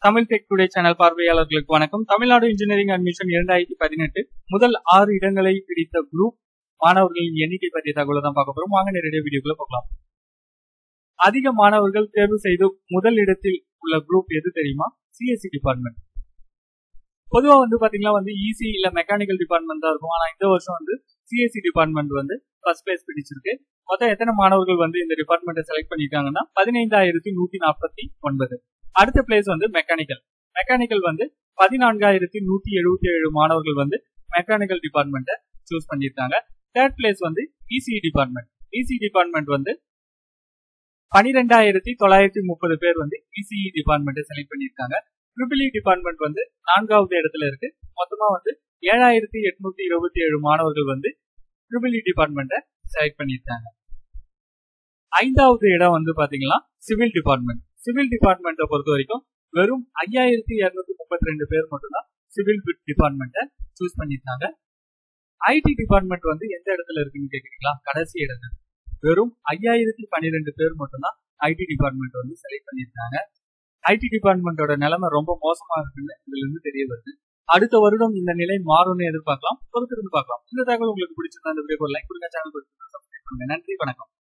Tamil tech today channel பார்வையாளர்களுக்கு வணக்கம் Tamil Nadu engineering admission இரண்டாயிரத்தி பதினெட்டு முதல் ஆறு இடங்களை பிடித்த குரூப் மாணவர்களின் எண்ணிக்கை பற்றிய தகவலை தான் பார்க்க போறோம் வாங்க நேரடியாக வீடியோக்குள்ள பார்க்கலாம் அதிக மாணவர்கள் தேர்வு செய்து முதல் இடத்தில் உள்ள குரூப் எது தெரியுமா சிஎஸ்சி டிபார்ட்மெண்ட் பொதுவா வந்து பாத்தீங்கன்னா வந்து இசி இல்ல மெக்கானிக்கல் டிபார்ட்மெண்ட் தான் இருக்கும் ஆனா இந்த வருஷம் வந்து சிஎஸ்சி டிபார்ட்மெண்ட் வந்து ஃபர்ஸ்ட் பிளேஸ் பிடிச்சிருக்கு மொத்தம் எத்தனை மாணவர்கள் வந்து இந்த டிபார்ட்மெண்ட்டை செலக்ட் பண்ணிருக்காங்கன்னா பதினைந்தாயிரத்தி நூத்தி நாற்பத்தி ஒன்பது அடுத்த பிளேஸ் வந்து மெக்கானிக்கல் மெக்கானிக்கல் வந்து பதினான்காயிரத்தி நூத்தி எழுபத்தி ஏழு மாணவர்கள் வந்து மெக்கானிக்கல் டிபார்ட்மெண்ட்டை சூஸ் பண்ணியிருக்காங்க தேர்ட் பிளேஸ் வந்து இசி டிபார்ட்மெண்ட் இசி டிபார்ட்மெண்ட் வந்து பனிரெண்டாயிரத்தி தொள்ளாயிரத்தி முப்பது பேர் வந்து இசிஇ டிபார்ட்மெண்ட்டை செலக்ட் பண்ணியிருக்காங்க ட்ரிபிள் டிபார்ட்மெண்ட் வந்து நான்காவது இடத்துல இருக்கு மொத்தமா வந்து ஏழாயிரத்தி எட்நூத்தி இருபத்தி ஏழு மாணவர்கள் வந்து ட்ரிபிள் டிபார்ட்மெண்ட்டை செலக்ட் பண்ணியிருக்காங்க ஐந்தாவது இடம் வந்து பாத்தீங்கன்னா சிவில் டிபார்ட்மெண்ட் சிவில் டிபார்ட்மெண்ட்டை பொறுத்த வரைக்கும் வெறும் ஐயாயிரத்தி இருநூத்தி முப்பத்தி ரெண்டு பேர் மட்டும்தான் சிவில் டிபார்ட்மெண்ட்டை சூஸ் பண்ணியிருக்காங்க ஐடி டிபார்ட்மெண்ட் வந்து எந்த இடத்துல இருக்குன்னு கேக்குறீங்களா கடைசி இடத்துல வெறும் ஐயாயிரத்தி பன்னிரெண்டு பேர் மட்டும்தான் ஐடி டிபார்ட்மெண்ட் வந்து செலக்ட் பண்ணியிருக்காங்க ஐடி டிபார்ட்மெண்டோட நிலைமை ரொம்ப மோசமா இருக்குன்னு இதுல இருந்து தெரிய வருது அடுத்த வருடம் இந்த நிலை மாறும்னு எதிர்பார்க்கலாம் பொறுத்திருந்து பார்க்கலாம் இந்த தகவல் உங்களுக்கு பிடிச்சிருந்தா இந்த வீடியோ லைக் கொடுங்க சேனல் நன்றி வணக்கம்